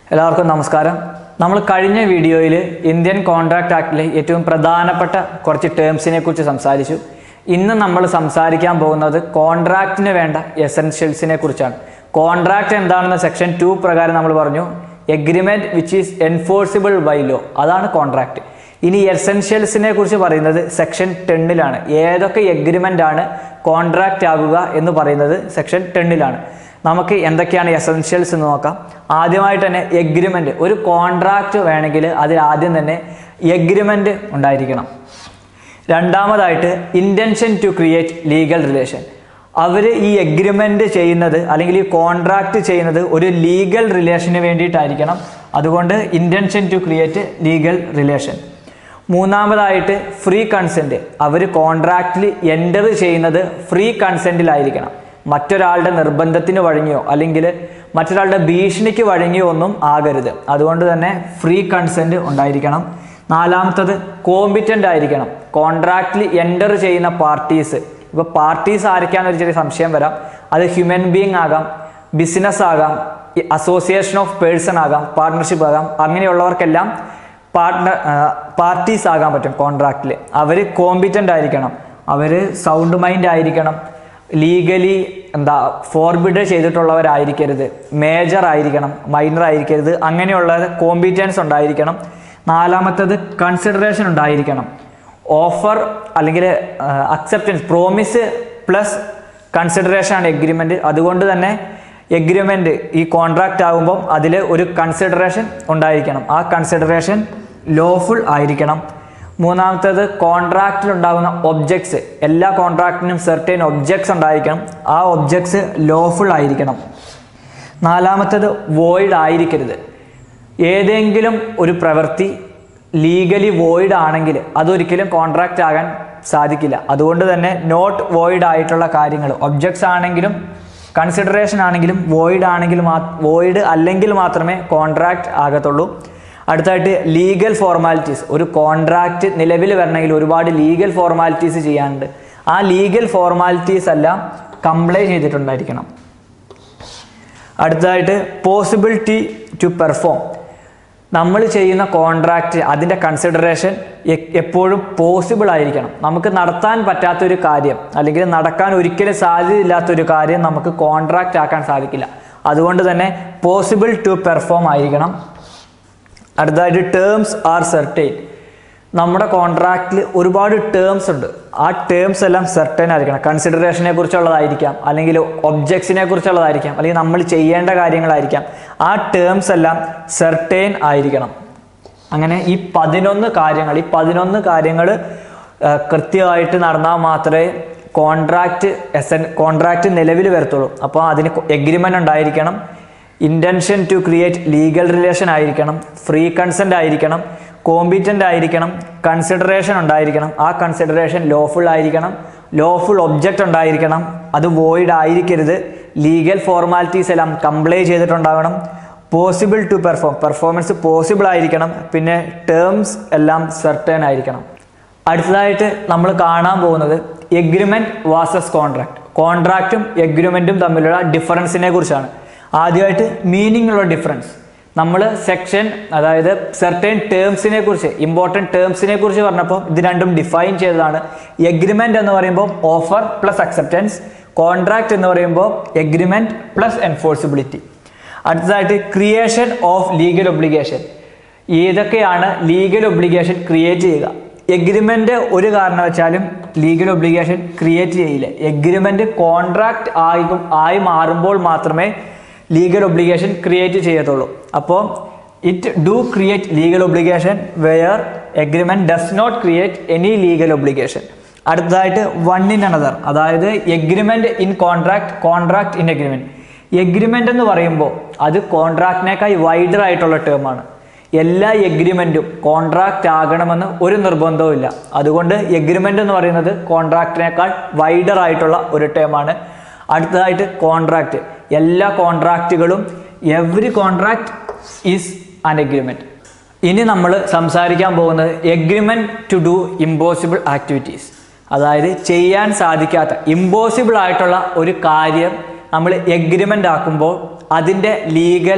എല്ലാവർക്കും നമസ്കാരം നമ്മൾ കഴിഞ്ഞ വീഡിയോയിൽ ഇന്ത്യൻ കോൺട്രാക്ട് ആക്ടിലെ ഏറ്റവും പ്രധാനപ്പെട്ട കുറച്ച് ടേംസിനെ കുറിച്ച് സംസാരിച്ചു ഇന്ന് നമ്മൾ സംസാരിക്കാൻ പോകുന്നത് കോൺട്രാക്റ്റിന് വേണ്ട എസെൻഷ്യൽസിനെ കുറിച്ചാണ് കോൺട്രാക്ട് എന്താണെന്ന് സെക്ഷൻ ടു പ്രകാരം നമ്മൾ പറഞ്ഞു agreement which is enforceable by law അതാണ് കോൺട്രാക്ട് ഇനി എസെൻഷ്യൽസിനെ കുറിച്ച് പറയുന്നത് സെക്ഷൻ ടെന്നിലാണ് ഏതൊക്കെ എഗ്രിമെന്റ് ആണ് കോൺട്രാക്റ്റ് ആകുക എന്ന് പറയുന്നത് സെക്ഷൻ ടെന്നിലാണ് നമുക്ക് എന്തൊക്കെയാണ് എസെൻഷ്യൽസ് എന്ന് നോക്കാം ആദ്യമായിട്ട് തന്നെ എഗ്രിമെന്റ് ഒരു കോൺട്രാക്റ്റ് വേണമെങ്കിൽ അതിൽ ആദ്യം തന്നെ എഗ്രിമെന്റ് ഉണ്ടായിരിക്കണം രണ്ടാമതായിട്ട് intention to create legal relation അവർ ഈ എഗ്രിമെന്റ് ചെയ്യുന്നത് അല്ലെങ്കിൽ ഈ കോൺട്രാക്റ്റ് ചെയ്യുന്നത് ഒരു ലീഗൽ റിലേഷന് വേണ്ടിയിട്ടായിരിക്കണം അതുകൊണ്ട് intention to create legal relation മൂന്നാമതായിട്ട് ഫ്രീ കൺസെന്റ് അവർ കോൺട്രാക്റ്റിൽ എൻ്റർ ചെയ്യുന്നത് ഫ്രീ കൺസെന്റിലായിരിക്കണം മറ്റൊരാളുടെ നിർബന്ധത്തിന് വഴങ്ങിയോ അല്ലെങ്കിൽ മറ്റൊരാളുടെ ഭീഷണിക്ക് വഴങ്ങിയോ ഒന്നും ആകരുത് അതുകൊണ്ട് തന്നെ ഫ്രീ കൺസെന്റ് ഉണ്ടായിരിക്കണം നാലാമത്തത് കോമ്പിറ്റൻ്റ് ആയിരിക്കണം കോൺട്രാക്റ്റിൽ എൻ്റർ ചെയ്യുന്ന പാർട്ടീസ് ഇപ്പോൾ പാർട്ടീസ് ആരൊക്കെയാണെന്നൊരു ചെറിയ സംശയം വരാം അത് ഹ്യൂമൻ ബീങ് ആകാം ബിസിനസ് ആകാം അസോസിയേഷൻ ഓഫ് പേഴ്സൺ ആകാം പാർട്ട്ണർഷിപ്പ് ആകാം അങ്ങനെയുള്ളവർക്കെല്ലാം പാർട്ട്ണർ പാർട്ടീസ് ആകാൻ പറ്റും കോൺട്രാക്റ്റിൽ അവർ കോമ്പിറ്റൻ്റ് ആയിരിക്കണം അവർ സൗണ്ട് മൈൻഡ് ആയിരിക്കണം ലീഗലി എന്താ ഫോർബിഡ് ചെയ്തിട്ടുള്ളവരായിരിക്കരുത് മേജർ ആയിരിക്കണം മൈനർ ആയിരിക്കരുത് അങ്ങനെയുള്ള കോമ്പിറ്റൻസ് ഉണ്ടായിരിക്കണം നാലാമത്തത് കൺസിഡറേഷൻ ഉണ്ടായിരിക്കണം ഓഫർ അല്ലെങ്കിൽ അക്സെപ്റ്റൻസ് പ്രോമിസ് പ്ലസ് കൺസിഡറേഷൻ ആണ് എഗ്രിമെൻറ്റ് അതുകൊണ്ട് തന്നെ എഗ്രിമെൻ്റ് ഈ കോൺട്രാക്റ്റ് ആകുമ്പം അതിൽ ഒരു കൺസിഡറേഷൻ ഉണ്ടായിരിക്കണം ആ കൺസിഡറേഷൻ ലോഫുൾ ആയിരിക്കണം മൂന്നാമത്തേത് കോൺട്രാക്റ്റിൽ ഉണ്ടാകുന്ന ഒബ്ജക്ട്സ് എല്ലാ കോൺട്രാക്റ്റിനും സെർട്ടൈൻ ഒബ്ജക്ട്സ് ഉണ്ടായിരിക്കണം ആ ഒബ്ജക്ട്സ് ലോഫുൾ ആയിരിക്കണം നാലാമത്തേത് വോയിഡ് ആയിരിക്കരുത് ഏതെങ്കിലും ഒരു പ്രവൃത്തി ലീഗലി വോയിഡ് ആണെങ്കിൽ അതൊരിക്കലും കോൺട്രാക്റ്റ് ആകാൻ സാധിക്കില്ല അതുകൊണ്ട് തന്നെ നോട്ട് വോയിഡ് ആയിട്ടുള്ള കാര്യങ്ങൾ ഒബ്ജക്ട്സ് ആണെങ്കിലും കൺസിഡറേഷൻ ആണെങ്കിലും വോയിഡ് ആണെങ്കിൽ മാ വോയിഡ് അല്ലെങ്കിൽ മാത്രമേ കോൺട്രാക്റ്റ് ആകത്തുള്ളൂ അടുത്തായിട്ട് ലീഗൽ ഫോർമാലിറ്റീസ് ഒരു കോൺട്രാക്റ്റ് നിലവിൽ വരണമെങ്കിൽ ഒരുപാട് ലീഗൽ ഫോർമാലിറ്റീസ് ചെയ്യാനുണ്ട് ആ ലീഗൽ ഫോർമാലിറ്റീസ് എല്ലാം കംപ്ലൈ ചെയ്തിട്ടുണ്ടായിരിക്കണം അടുത്തതായിട്ട് പോസിബിലിറ്റി ടു പെർഫോം നമ്മൾ ചെയ്യുന്ന കോൺട്രാക്റ്റ് അതിൻ്റെ കൺസിഡറേഷൻ എപ്പോഴും പോസിബിൾ ആയിരിക്കണം നമുക്ക് നടത്താൻ പറ്റാത്തൊരു കാര്യം അല്ലെങ്കിൽ നടക്കാൻ ഒരിക്കലും സാധ്യതയില്ലാത്തൊരു കാര്യം നമുക്ക് കോൺട്രാക്റ്റ് ആക്കാൻ സാധിക്കില്ല അതുകൊണ്ട് തന്നെ പോസിബിൾ ടു പെർഫോം ആയിരിക്കണം അടുത്തതായിട്ട് ടേംസ് ആർ സെർട്ടൈൻ നമ്മുടെ കോൺട്രാക്റ്റിൽ ഒരുപാട് ടേംസ് ഉണ്ട് ആ ടേംസ് എല്ലാം സെർട്ടൈൻ ആയിരിക്കണം കൺസിഡറേഷനെ കുറിച്ചുള്ളതായിരിക്കാം അല്ലെങ്കിൽ ഒബ്ജക്ട്സിനെ കുറിച്ചുള്ളതായിരിക്കാം അല്ലെങ്കിൽ നമ്മൾ ചെയ്യേണ്ട കാര്യങ്ങളായിരിക്കാം ആ ടേംസ് എല്ലാം സെർട്ടൈൻ ആയിരിക്കണം അങ്ങനെ ഈ പതിനൊന്ന് കാര്യങ്ങൾ ഈ പതിനൊന്ന് കാര്യങ്ങൾ കൃത്യമായിട്ട് നടന്നാൽ മാത്രമേ കോൺട്രാക്റ്റ് എസ് എൻ കോൺട്രാക്റ്റ് നിലവിൽ വരത്തുള്ളൂ അപ്പോൾ അതിന് എഗ്രിമെൻ്റ് ഉണ്ടായിരിക്കണം intention to create legal relation ആയിരിക്കണം ഫ്രീ കൺസെൻ്റ് ആയിരിക്കണം കോമ്പിറ്റൻ്റ് ആയിരിക്കണം കൺസിഡറേഷൻ ഉണ്ടായിരിക്കണം ആ കൺസിഡറേഷൻ ലോഫുൾ ആയിരിക്കണം ലോഫുൾ ഒബ്ജക്റ്റ് ഉണ്ടായിരിക്കണം അത് വോയിഡ് ആയിരിക്കരുത് ലീഗൽ ഫോർമാലിറ്റീസ് എല്ലാം കംപ്ലൈ ചെയ്തിട്ടുണ്ടാകണം possible to perform performance possible ആയിരിക്കണം പിന്നെ ടേംസ് എല്ലാം സെർട്ടേൺ ആയിരിക്കണം അടുത്തതായിട്ട് നമ്മൾ കാണാൻ പോകുന്നത് എഗ്രിമെൻറ്റ് വാസസ് കോൺട്രാക്ട് കോൺട്രാക്റ്റും എഗ്രിമെൻറ്റും തമ്മിലുള്ള ഡിഫറൻസിനെ കുറിച്ചാണ് ആദ്യമായിട്ട് മീനിങ് ഉള്ള ഡിഫറൻസ് നമ്മൾ സെക്ഷൻ അതായത് സെർട്ടൈൻ ടേംസിനെ കുറിച്ച് ഇമ്പോർട്ടൻറ്റ് ടേംസിനെ കുറിച്ച് പറഞ്ഞപ്പോൾ ഇത് രണ്ടും ഡിഫൈൻ ചെയ്തതാണ് എഗ്രിമെൻ്റ് എന്ന് പറയുമ്പോൾ ഓഫർ പ്ലസ് അക്സെപ്റ്റൻസ് കോൺട്രാക്ട് എന്ന് പറയുമ്പോൾ എഗ്രിമെൻറ്റ് പ്ലസ് എൻഫോഴ്സിബിലിറ്റി അടുത്തതായിട്ട് ക്രിയേഷൻ ഓഫ് ലീഗൽ ഒബ്ലിഗേഷൻ ഏതൊക്കെയാണ് ലീഗൽ ഒബ്ലിഗേഷൻ ക്രിയേറ്റ് ചെയ്യുക എഗ്രിമെൻ്റ് ഒരു കാരണവശാലും ലീഗൽ ഒബ്ലിഗേഷൻ ക്രിയേറ്റ് ചെയ്യില്ല എഗ്രിമെൻ്റ് കോൺട്രാക്ട് ആയി ആയി മാറുമ്പോൾ മാത്രമേ ലീഗൽ ഒബ്ലിഗേഷൻ ക്രിയേറ്റ് ചെയ്യത്തുള്ളൂ അപ്പോൾ it do create legal obligation where agreement does not create any legal obligation അടുത്തതായിട്ട് വൺ ഇൻ അനദർ അതായത് agreement in contract contract in agreement agreement എന്ന് പറയുമ്പോൾ അത് കോൺട്രാക്റ്റിനേക്കാൾ വൈഡർ ആയിട്ടുള്ള ടേമാണ് എല്ലാ എഗ്രിമെൻറ്റും കോൺട്രാക്റ്റ് ആകണമെന്ന് ഒരു നിർബന്ധവും ഇല്ല അതുകൊണ്ട് എഗ്രിമെൻ്റ് എന്ന് പറയുന്നത് കോൺട്രാക്റ്റിനേക്കാൾ വൈഡർ ആയിട്ടുള്ള ഒരു ടേമാണ് അടുത്തതായിട്ട് കോൺട്രാക്റ്റ് എല്ലാ കോൺട്രാക്റ്റുകളും every contract is an agreement ഇനി നമ്മൾ സംസാരിക്കാൻ പോകുന്നത് agreement to do impossible activities അതായത് ചെയ്യാൻ സാധിക്കാത്ത ഇമ്പോസിബിൾ ആയിട്ടുള്ള ഒരു കാര്യം നമ്മൾ എഗ്രിമെൻ്റ് ആക്കുമ്പോൾ അതിൻ്റെ ലീഗൽ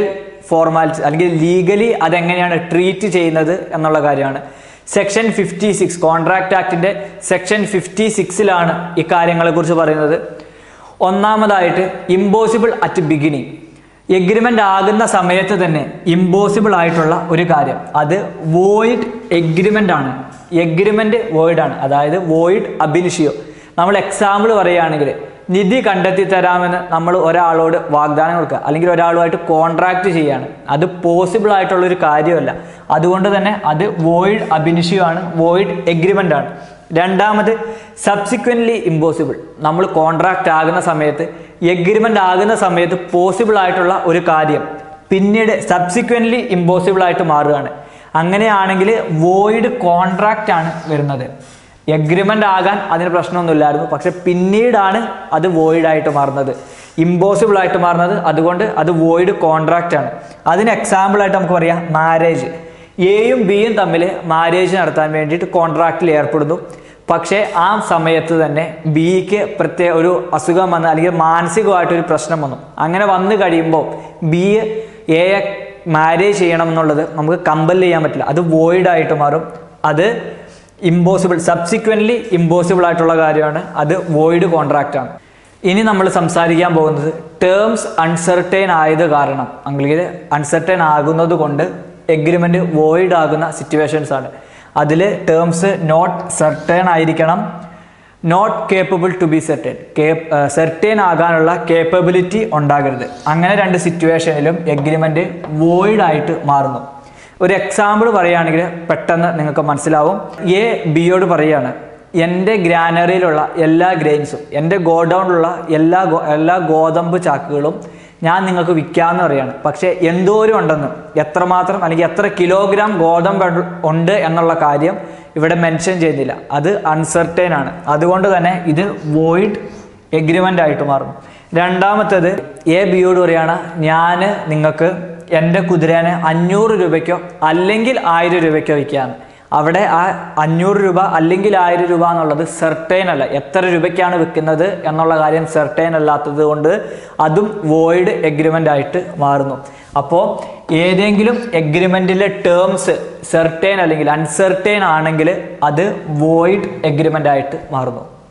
ഫോർമാലിറ്റി അല്ലെങ്കിൽ ലീഗലി അതെങ്ങനെയാണ് ട്രീറ്റ് ചെയ്യുന്നത് എന്നുള്ള കാര്യമാണ് സെക്ഷൻ ഫിഫ്റ്റി സിക്സ് കോൺട്രാക്ട് ആക്ടിന്റെ സെക്ഷൻ ഫിഫ്റ്റി സിക്സിലാണ് ഇക്കാര്യങ്ങളെക്കുറിച്ച് പറയുന്നത് ഒന്നാമതായിട്ട് ഇമ്പോസിബിൾ അറ്റ് ബിഗിനിങ് എഗ്രിമെൻ്റ് ആകുന്ന സമയത്ത് തന്നെ ഇമ്പോസിബിൾ ആയിട്ടുള്ള ഒരു കാര്യം അത് വോയിഡ് എഗ്രിമെൻ്റ് ആണ് എഗ്രിമെൻ്റ് വോയിഡ് ആണ് അതായത് വോയിഡ് അബിനിഷിയോ നമ്മൾ എക്സാമ്പിൾ പറയുകയാണെങ്കിൽ നിധി കണ്ടെത്തി തരാമെന്ന് നമ്മൾ ഒരാളോട് വാഗ്ദാനം കൊടുക്കുക അല്ലെങ്കിൽ ഒരാളുമായിട്ട് കോൺട്രാക്ട് ചെയ്യാണ് അത് പോസിബിൾ ആയിട്ടുള്ള ഒരു കാര്യമല്ല അതുകൊണ്ട് തന്നെ അത് വോയിഡ് അബിനിഷിയോ ആണ് വോയിഡ് എഗ്രിമെൻ്റ് ആണ് രണ്ടാമത് സബ്സിക്വൻ്റ്ലി ഇമ്പോസിബിൾ നമ്മൾ കോൺട്രാക്റ്റ് ആകുന്ന സമയത്ത് എഗ്രിമെൻ്റ് ആകുന്ന സമയത്ത് പോസിബിൾ ആയിട്ടുള്ള ഒരു കാര്യം പിന്നീട് സബ്സിക്വൻ്റ്ലി ഇമ്പോസിബിൾ ആയിട്ട് മാറുകയാണ് അങ്ങനെയാണെങ്കിൽ വോയിഡ് കോൺട്രാക്റ്റ് ആണ് വരുന്നത് എഗ്രിമെൻ്റ് ആകാൻ അതിന് പ്രശ്നമൊന്നുമില്ലായിരുന്നു പക്ഷെ പിന്നീടാണ് അത് വോയിഡ് ആയിട്ട് മാറുന്നത് ഇമ്പോസിബിൾ ആയിട്ട് മാറുന്നത് അതുകൊണ്ട് അത് വോയിഡ് കോൺട്രാക്റ്റ് ആണ് അതിന് എക്സാമ്പിൾ ആയിട്ട് നമുക്ക് പറയാം മാരേജ് എയും ബിയും തമ്മിൽ മാരേജ് നടത്താൻ വേണ്ടിയിട്ട് കോൺട്രാക്റ്റിൽ ഏർപ്പെടുന്നു പക്ഷേ ആ സമയത്ത് തന്നെ ബിക്ക് പ്രത്യേക ഒരു അസുഖം വന്ന് അല്ലെങ്കിൽ മാനസികമായിട്ടൊരു പ്രശ്നം വന്നു അങ്ങനെ വന്നു കഴിയുമ്പോൾ ബി എയെ മാരേജ് ചെയ്യണം എന്നുള്ളത് നമുക്ക് കമ്പൽ ചെയ്യാൻ പറ്റില്ല അത് വോയിഡ് ആയിട്ട് മാറും അത് ഇമ്പോസിബിൾ സബ്സിക്വൻ്റ്ലി ഇമ്പോസിബിൾ ആയിട്ടുള്ള കാര്യമാണ് അത് വോയിഡ് കോൺട്രാക്റ്റ് ആണ് ഇനി നമ്മൾ സംസാരിക്കാൻ പോകുന്നത് ടേംസ് അൺസർട്ടൈൻ ആയത് കാരണം അല്ലെങ്കിൽ അൺസർട്ടൈൻ ആകുന്നത് കൊണ്ട് എഗ്രിമെൻ്റ് വോയിഡ് ആകുന്ന സിറ്റുവേഷൻസ് ആണ് അതിൽ ടേംസ് നോട്ട് സർട്ടേൺ ആയിരിക്കണം not capable to be certain certain ആകാനുള്ള കേപ്പബിലിറ്റി ഉണ്ടാകരുത് അങ്ങനെ രണ്ട് സിറ്റുവേഷനിലും എഗ്രിമെൻ്റ് വോയിഡ് ആയിട്ട് മാറുന്നു ഒരു എക്സാമ്പിൾ പറയുകയാണെങ്കിൽ പെട്ടെന്ന് നിങ്ങൾക്ക് മനസ്സിലാവും എ ബിയോട് പറയുകയാണ് എൻ്റെ ഗ്രാനറിയിലുള്ള എല്ലാ ഗ്രെയിൻസും എൻ്റെ ഗോഡൗണിലുള്ള എല്ലാ ഗോ- എല്ലാ ഗോതമ്പ് ചാക്കുകളും ഞാൻ നിങ്ങൾക്ക് വിൽക്കാമെന്ന് പറയാണ് പക്ഷേ എന്തോരം ഉണ്ടെന്ന് എത്രമാത്രം അല്ലെങ്കിൽ എത്ര കിലോഗ്രാം ഗോതമ്പ് ഉണ്ട്- ഉണ്ട് എന്നുള്ള കാര്യം ഇവിടെ മെൻഷൻ ചെയ്യുന്നില്ല അത് അൺസർട്ടൈൻ ആണ് അതുകൊണ്ട് തന്നെ ഇത് വോയിഡ് എഗ്രിമെൻ്റ് ആയിട്ട് മാറും രണ്ടാമത്തേത് എ ബിയോട് പറയാണ് ഞാൻ നിങ്ങൾക്ക് എൻ്റെ കുതിരേനെ അഞ്ഞൂറ് രൂപയ്ക്കോ അല്ലെങ്കിൽ ആയിരം രൂപയ്ക്കോ വിൽക്കുകയാണ് അവിടെ ആ അഞ്ഞൂറ് രൂപ അല്ലെങ്കിൽ ആയിരം രൂപ എന്നുള്ളത് സെർട്ടൈൻ അല്ല എത്ര രൂപയ്ക്കാണ് വിൽക്കുന്നത് എന്നുള്ള കാര്യം സെർട്ടൈൻ അല്ലാത്തത് കൊണ്ട് അതും വോയിഡ് എഗ്രിമെൻ്റ് ആയിട്ട് മാറുന്നു അപ്പോൾ ഏതെങ്കിലും എഗ്രിമെൻറ്റിലെ ടേംസ് സെർട്ടൈൻ അല്ലെങ്കിൽ അൺസെർട്ടൈൻ ആണെങ്കിൽ അത് വോയിഡ് എഗ്രിമെൻ്റ് ആയിട്ട് മാറുന്നു